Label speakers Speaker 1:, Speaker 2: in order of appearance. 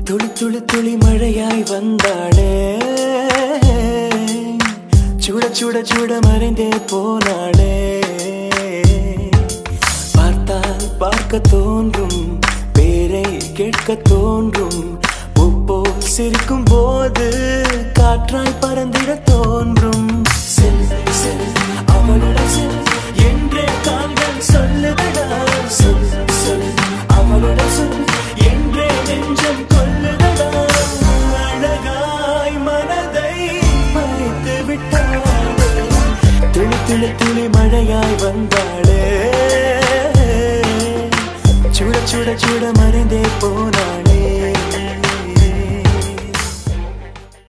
Speaker 1: துளி துளி துளி மழையாய் வந்தாளே சுட சுட சுட மறைந்தே போனாளே பார்த்தால் பார்க்க தோன்றும் பேரை கேட்க தோன்றும் உப்போல் சிரிக்கும் போது காற்றாய் பறந்திட தோன்றும் செல் செல் அவளுடன் செல் என்றே கால்கள் சொல்லுதடா சொல் சொல் அவளுடன் சொல் என்றே நெஞ்சம் கொல்லுதடா அழகாய் மனதை மறைத்து விட்டாளே துளி துளி துளி மழையாய் வந்தாளே சுட சுட சுட மறைந்தே போனாள்